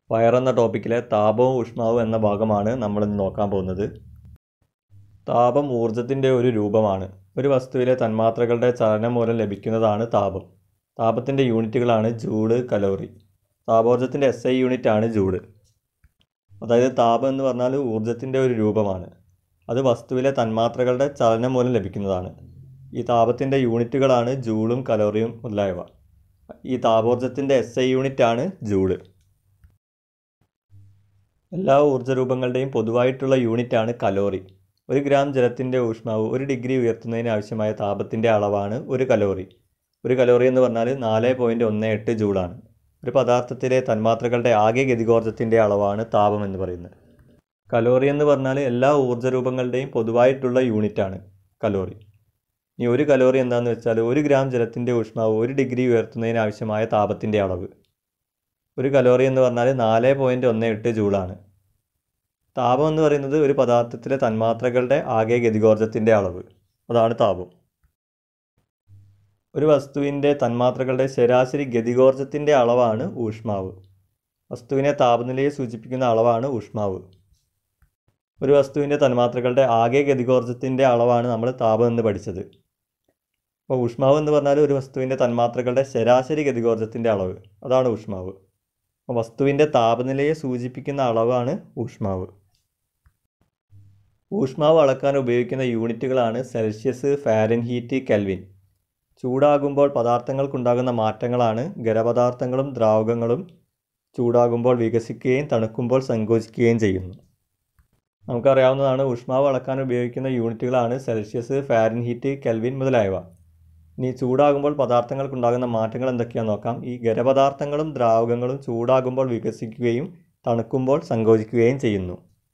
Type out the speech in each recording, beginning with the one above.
fire എന്ന ടോപ്പിക്കിലെ താപവും ഊഷ്മാവും എന്ന ഭാഗമാണ് നമ്മൾ ഇന്ന് നോക്കാൻ പോകുന്നത് താപം ഊർജത്തിൻ്റെ ഒരു രൂപമാണ് ഒരു വസ്തുവിലെ തന്മാത്രകളുടെ ചലനം മൂലം ലഭിക്കുന്നതാണ് താപം താപത്തിൻ്റെ യൂണിറ്റുകളാണ് ജൂള് കലോറി താപോർജ്ജത്തിൻ്റെ എസ് ഐ യൂണിറ്റ് ആണ് ജൂള് അതായത് താപം എന്ന് പറഞ്ഞാൽ ഊർജത്തിൻ്റെ ഒരു രൂപമാണ് അത് വസ്തുവിലെ തന്മാത്രകളുടെ ചലനം മൂലം ലഭിക്കുന്നതാണ് ഈ താപത്തിൻ്റെ യൂണിറ്റുകളാണ് ജൂളും കലോറിയും മുതലായവ ഈ താപോർജ്ജത്തിൻ്റെ എസ് ഐ യൂണിറ്റ് ആണ് ജൂള് എല്ലാ ഊർജ്ജരൂപങ്ങളുടെയും പൊതുവായിട്ടുള്ള യൂണിറ്റാണ് കലോറി ഒരു ഗ്രാം ജലത്തിൻ്റെ ഊഷ്മാവ് ഒരു ഡിഗ്രി ഉയർത്തുന്നതിന് ആവശ്യമായ താപത്തിൻ്റെ അളവാണ് ഒരു കലോറി ഒരു കലോറി എന്ന് പറഞ്ഞാൽ നാല് പോയിൻറ്റ് ഒന്ന് എട്ട് ജൂളാണ് ഒരു പദാർത്ഥത്തിലെ തന്മാത്രകളുടെ ആകെ ഗതികോർജ്ജത്തിൻ്റെ അളവാണ് താപം എന്ന് പറയുന്നത് കലോറി എന്ന് പറഞ്ഞാൽ എല്ലാ ഊർജ്ജരൂപങ്ങളുടെയും പൊതുവായിട്ടുള്ള യൂണിറ്റാണ് കലോറി ഇനി ഒരു കലോറി എന്താണെന്ന് വെച്ചാൽ ഒരു ഗ്രാം ജലത്തിൻ്റെ ഊഷ്മാവ് ഒരു ഡിഗ്രി ഉയർത്തുന്നതിന് ആവശ്യമായ താപത്തിൻ്റെ അളവ് ഒരു കലോറി എന്ന് പറഞ്ഞാൽ നാല് പോയിൻറ്റ് ഒന്ന് എട്ട് ജൂളാണ് താപം എന്ന് പറയുന്നത് ഒരു പദാർത്ഥത്തിലെ തന്മാത്രകളുടെ ആകെ ഗതികോർജ്ജത്തിൻ്റെ അളവ് അതാണ് താപം ഒരു വസ്തുവിൻ്റെ തന്മാത്രകളുടെ ശരാശരി ഗതികോർജ്ജത്തിൻ്റെ അളവാണ് ഊഷ്മാവ് വസ്തുവിനെ താപനിലയെ സൂചിപ്പിക്കുന്ന അളവാണ് ഊഷ്മാവ് ഒരു വസ്തുവിൻ്റെ തന്മാത്രകളുടെ ആകെ ഗതികോർജ്ജത്തിൻ്റെ അളവാണ് നമ്മൾ താപം എന്ന് പഠിച്ചത് അപ്പോൾ ഊഷ്മാവ് എന്ന് പറഞ്ഞാൽ ഒരു വസ്തുവിൻ്റെ തന്മാത്രകളുടെ ശരാശരി ഗതികോർജ്ജത്തിൻ്റെ അളവ് അതാണ് ഊഷ്മാവ് അപ്പോൾ വസ്തുവിൻ്റെ താപനിലയെ സൂചിപ്പിക്കുന്ന അളവാണ് ഊഷ്മാവ് ഊഷ്മാവ് അളക്കാൻ ഉപയോഗിക്കുന്ന യൂണിറ്റുകളാണ് സെൽഷ്യസ് ഫാരൻഹീറ്റ് കെൽവിൻ ചൂടാകുമ്പോൾ പദാർത്ഥങ്ങൾക്കുണ്ടാകുന്ന മാറ്റങ്ങളാണ് ഖരപദാർത്ഥങ്ങളും ദ്രാവകങ്ങളും ചൂടാകുമ്പോൾ വികസിക്കുകയും തണുക്കുമ്പോൾ സങ്കോചിക്കുകയും ചെയ്യുന്നു നമുക്കറിയാവുന്നതാണ് ഊഷ്മാവ് അളക്കാൻ ഉപയോഗിക്കുന്ന യൂണിറ്റുകളാണ് സെൽഷ്യസ് ഫാരൻഹീറ്റ് കെൽവിൻ മുതലായവ ഇനി ചൂടാകുമ്പോൾ പദാർത്ഥങ്ങൾക്കുണ്ടാകുന്ന മാറ്റങ്ങൾ എന്തൊക്കെയാണെന്ന് നോക്കാം ഈ ഖരപദാർത്ഥങ്ങളും ദ്രാവകങ്ങളും ചൂടാകുമ്പോൾ വികസിക്കുകയും തണുക്കുമ്പോൾ സങ്കോചിക്കുകയും ചെയ്യുന്നു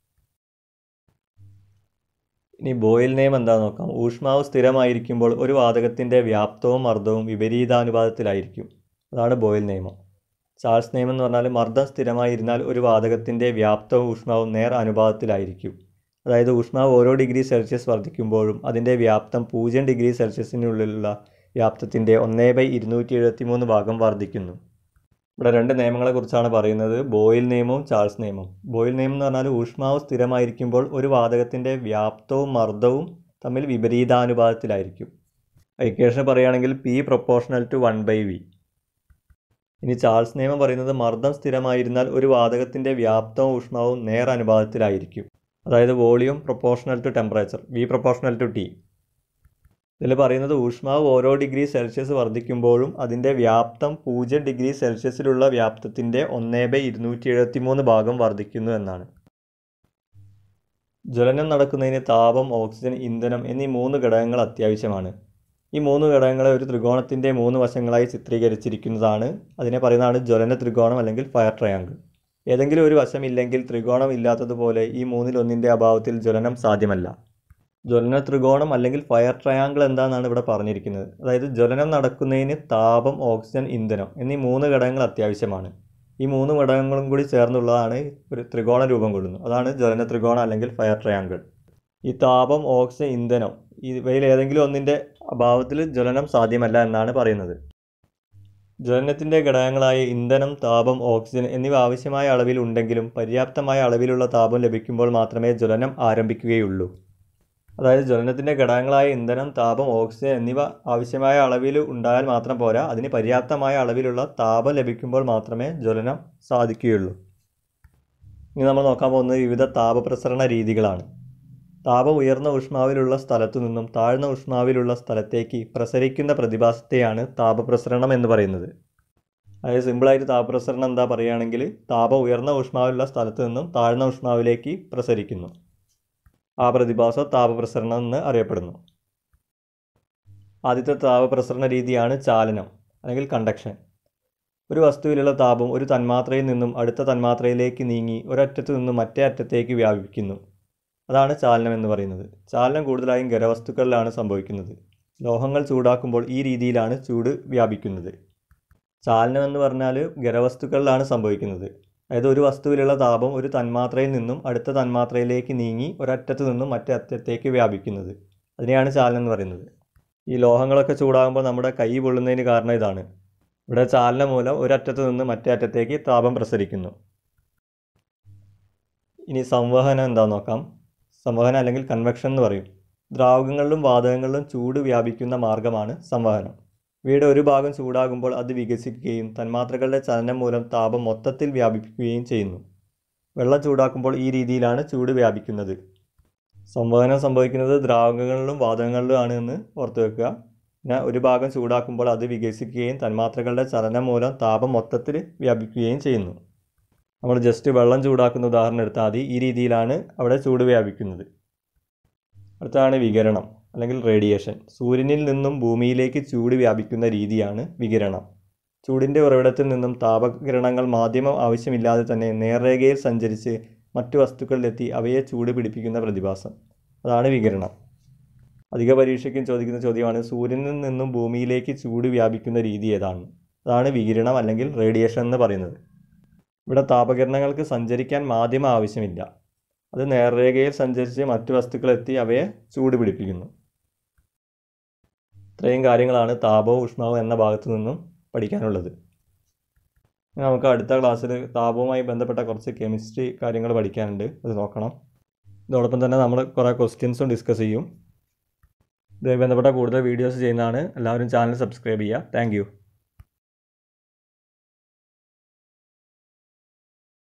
ഇനി ബോയിൽ നിയം എന്താണെന്ന് നോക്കാം ഊഷ്മാവ് സ്ഥിരമായിരിക്കുമ്പോൾ ഒരു വാതകത്തിൻ്റെ വ്യാപ്തവും മർദ്ദവും വിപരീതാനുപാതത്തിലായിരിക്കും അതാണ് ബോയിൽ നിയമം ചാൾസ് നിയമം എന്ന് പറഞ്ഞാൽ മർദ്ദം സ്ഥിരമായിരുന്നാൽ ഒരു വാതകത്തിൻ്റെ വ്യാപ്തവും ഊഷ്മാവും നേർ അനുപാതത്തിലായിരിക്കും അതായത് ഊഷ്മാവ് ഓരോ ഡിഗ്രി സെൽഷ്യസ് വർദ്ധിക്കുമ്പോഴും അതിൻ്റെ വ്യാപ്തം പൂജ്യം ഡിഗ്രി സെൽഷ്യസിനുള്ളിലുള്ള വ്യാപ്തത്തിൻ്റെ ഒന്നേ ബൈ ഇരുന്നൂറ്റി എഴുപത്തി മൂന്ന് ഭാഗം വർദ്ധിക്കുന്നു ഇവിടെ രണ്ട് നിയമങ്ങളെക്കുറിച്ചാണ് പറയുന്നത് ബോയിൽ നിയമവും ചാൾസ് നിയമവും ബോയിൽ നിയമം എന്ന് പറഞ്ഞാൽ ഊഷ്മാവ് സ്ഥിരമായിരിക്കുമ്പോൾ ഒരു വാതകത്തിൻ്റെ വ്യാപ്തവും മർദ്ദവും തമ്മിൽ വിപരീതാനുപാതത്തിലായിരിക്കും ഇക്വേഷൻ പറയുകയാണെങ്കിൽ P proportional to one by V ഇനി ചാൾസ് നിയമം പറയുന്നത് മർദ്ദം സ്ഥിരമായിരുന്നാൽ ഒരു വാതകത്തിൻ്റെ വ്യാപ്തവും ഊഷ്മാവും നേർ അനുപാതത്തിലായിരിക്കും അതായത് volume proportional to temperature V proportional to T ഇതിൽ പറയുന്നത് ഊഷ്മാവ് ഓരോ ഡിഗ്രി സെൽഷ്യസ് വർദ്ധിക്കുമ്പോഴും അതിൻ്റെ വ്യാപ്തം പൂജ്യം ഡിഗ്രി സെൽഷ്യസിലുള്ള വ്യാപ്തത്തിൻ്റെ ഒന്നേ ബൈ ഇരുന്നൂറ്റി എഴുപത്തി മൂന്ന് ഭാഗം വർദ്ധിക്കുന്നു എന്നാണ് ജ്വലനം നടക്കുന്നതിന് താപം ഓക്സിജൻ ഇന്ധനം എന്നീ മൂന്ന് ഘടകങ്ങൾ അത്യാവശ്യമാണ് ഈ മൂന്ന് ഘടകങ്ങളെ ഒരു ത്രികോണത്തിൻ്റെ മൂന്ന് വശങ്ങളായി ചിത്രീകരിച്ചിരിക്കുന്നതാണ് അതിനെ പറയുന്നതാണ് ജ്വലന ത്രികോണം അല്ലെങ്കിൽ ഫയർ ട്രയാങ്കിൾ ഏതെങ്കിലും ഒരു വശമില്ലെങ്കിൽ ത്രികോണം ഇല്ലാത്തതുപോലെ ഈ മൂന്നിലൊന്നിൻ്റെ അഭാവത്തിൽ ജ്വലനം സാധ്യമല്ല ജ്വലന ത്രികോണം അല്ലെങ്കിൽ ഫയർ ട്രയാങ്കിൾ എന്താണെന്നാണ് ഇവിടെ പറഞ്ഞിരിക്കുന്നത് അതായത് ജ്വലനം നടക്കുന്നതിന് താപം ഓക്സിജൻ ഇന്ധനം എന്നീ മൂന്ന് ഘടകങ്ങൾ അത്യാവശ്യമാണ് ഈ മൂന്ന് ഘടകങ്ങളും കൂടി ചേർന്നുള്ളതാണ് ഒരു ത്രികോണ രൂപം കൊള്ളുന്നത് അതാണ് ജ്വലന ത്രികോണം അല്ലെങ്കിൽ ഫയർ ട്രയാങ്കിൾ ഈ താപം ഓക്സിജൻ ഇന്ധനം ഇവയിൽ ഏതെങ്കിലും ഒന്നിൻ്റെ അഭാവത്തിൽ ജ്വലനം സാധ്യമല്ല എന്നാണ് പറയുന്നത് ജ്വലനത്തിൻ്റെ ഘടകങ്ങളായ ഇന്ധനം താപം ഓക്സിജൻ എന്നിവ ആവശ്യമായ അളവിൽ ഉണ്ടെങ്കിലും പര്യാപ്തമായ അളവിലുള്ള താപം ലഭിക്കുമ്പോൾ മാത്രമേ ജ്വലനം ആരംഭിക്കുകയുള്ളൂ അതായത് ജ്വലനത്തിൻ്റെ ഘടകങ്ങളായ ഇന്ധനം താപം ഓക്സിജൻ എന്നിവ ആവശ്യമായ അളവിൽ ഉണ്ടായാൽ മാത്രം പോരാ അതിന് പര്യാപ്തമായ അളവിലുള്ള താപം ലഭിക്കുമ്പോൾ മാത്രമേ ജ്വലനം സാധിക്കുകയുള്ളൂ ഇനി നമ്മൾ നോക്കാൻ പോകുന്നത് വിവിധ താപപ്രസരണ രീതികളാണ് താപം ഉയർന്ന ഊഷ്മാവിലുള്ള സ്ഥലത്തു നിന്നും താഴ്ന്ന ഊഷ്മാവിലുള്ള സ്ഥലത്തേക്ക് പ്രസരിക്കുന്ന പ്രതിഭാസത്തെയാണ് താപപ്രസരണം എന്ന് പറയുന്നത് അതായത് സിമ്പിളായിട്ട് താപപ്രസരണം എന്താ പറയുകയാണെങ്കിൽ താപം ഉയർന്ന ഊഷ്മാവിലുള്ള സ്ഥലത്തു നിന്നും താഴ്ന്ന ഊഷ്മാവിലേക്ക് പ്രസരിക്കുന്നു ആ പ്രതിഭാസം താപപ്രസരണം എന്ന് അറിയപ്പെടുന്നു ആദ്യത്തെ താപപ്രസരണ രീതിയാണ് ചാലനം അല്ലെങ്കിൽ കണ്ടക്ഷൻ ഒരു വസ്തുവിലുള്ള താപം ഒരു തന്മാത്രയിൽ നിന്നും അടുത്ത തന്മാത്രയിലേക്ക് നീങ്ങി ഒരറ്റത്തു നിന്നും മറ്റേ അറ്റത്തേക്ക് വ്യാപിക്കുന്നു അതാണ് ചാലനം എന്ന് പറയുന്നത് ചാലനം കൂടുതലായും ഖരവസ്തുക്കളിലാണ് സംഭവിക്കുന്നത് ലോഹങ്ങൾ ചൂടാക്കുമ്പോൾ ഈ രീതിയിലാണ് ചൂട് വ്യാപിക്കുന്നത് ചാലനം എന്ന് പറഞ്ഞാൽ ഖരവസ്തുക്കളിലാണ് സംഭവിക്കുന്നത് അതായത് ഒരു വസ്തുവിലുള്ള താപം ഒരു തന്മാത്രയിൽ നിന്നും അടുത്ത തന്മാത്രയിലേക്ക് നീങ്ങി ഒരറ്റത്തു നിന്നും മറ്റേ അറ്റത്തേക്ക് വ്യാപിക്കുന്നത് അതിനെയാണ് ചാലനം എന്ന് പറയുന്നത് ഈ ലോഹങ്ങളൊക്കെ ചൂടാകുമ്പോൾ നമ്മുടെ കൈ പൊള്ളുന്നതിന് കാരണം ഇതാണ് ഇവിടെ ചാലനം മൂലം ഒരറ്റത്ത് നിന്ന് മറ്റേ അറ്റത്തേക്ക് താപം പ്രസരിക്കുന്നു ഇനി സംവഹനം എന്താണെന്ന് നോക്കാം സംവഹനം അല്ലെങ്കിൽ കൺവെക്ഷൻ എന്ന് പറയും ദ്രാവകങ്ങളിലും വാതകങ്ങളിലും ചൂട് വ്യാപിക്കുന്ന മാർഗമാണ് സംവഹനം ഇവയുടെ ഒരു ഭാഗം ചൂടാകുമ്പോൾ അത് വികസിക്കുകയും തന്മാത്രകളുടെ ചലനം മൂലം താപം മൊത്തത്തിൽ വ്യാപിക്കുകയും ചെയ്യുന്നു വെള്ളം ചൂടാക്കുമ്പോൾ ഈ രീതിയിലാണ് ചൂട് വ്യാപിക്കുന്നത് സംവഹനം സംഭവിക്കുന്നത് ദ്രാവകങ്ങളിലും വാതകങ്ങളിലും ആണ് എന്ന് ഓർത്ത് വെക്കുക പിന്നെ ഒരു ഭാഗം ചൂടാക്കുമ്പോൾ അത് വികസിക്കുകയും തന്മാത്രകളുടെ ചലനം മൂലം താപം മൊത്തത്തിൽ വ്യാപിക്കുകയും ചെയ്യുന്നു നമ്മൾ ജസ്റ്റ് വെള്ളം ചൂടാക്കുന്ന ഉദാഹരണം എടുത്താൽ മതി ഈ രീതിയിലാണ് അവിടെ ചൂട് വ്യാപിക്കുന്നത് അടുത്താണ് വികിരണം അല്ലെങ്കിൽ റേഡിയേഷൻ സൂര്യനിൽ നിന്നും ഭൂമിയിലേക്ക് ചൂട് വ്യാപിക്കുന്ന രീതിയാണ് വികിരണം ചൂടിൻ്റെ ഉറവിടത്തിൽ നിന്നും താപകിരണങ്ങൾ മാധ്യമം ആവശ്യമില്ലാതെ തന്നെ നേർരേഖയിൽ സഞ്ചരിച്ച് മറ്റു വസ്തുക്കളിലെത്തി അവയെ ചൂട് പിടിപ്പിക്കുന്ന പ്രതിഭാസം അതാണ് വികിരണം അധിക പരീക്ഷയ്ക്കും ചോദിക്കുന്ന ചോദ്യമാണ് സൂര്യനിൽ നിന്നും ഭൂമിയിലേക്ക് ചൂട് വ്യാപിക്കുന്ന രീതി ഏതാണ് അതാണ് വികിരണം അല്ലെങ്കിൽ റേഡിയേഷൻ എന്ന് പറയുന്നത് ഇവിടെ താപകിരണങ്ങൾക്ക് സഞ്ചരിക്കാൻ മാധ്യമം ആവശ്യമില്ല അത് നേർരേഖയിൽ സഞ്ചരിച്ച് മറ്റു വസ്തുക്കളെത്തി അവയെ ചൂട് പിടിപ്പിക്കുന്നു ഇത്രയും കാര്യങ്ങളാണ് താപവും ഊഷ്മാവും എന്ന ഭാഗത്തു നിന്നും പഠിക്കാനുള്ളത് ഇനി നമുക്ക് അടുത്ത ക്ലാസ്സിൽ താപവുമായി ബന്ധപ്പെട്ട കുറച്ച് കെമിസ്ട്രി കാര്യങ്ങൾ പഠിക്കാനുണ്ട് അത് നോക്കണം ഇതോടൊപ്പം തന്നെ നമ്മൾ കുറേ ക്വസ്റ്റ്യൻസും ഡിസ്കസ് ചെയ്യും ഇതുമായി ബന്ധപ്പെട്ട കൂടുതൽ വീഡിയോസ് ചെയ്യുന്നതാണ് എല്ലാവരും ചാനൽ സബ്സ്ക്രൈബ് ചെയ്യുക താങ്ക്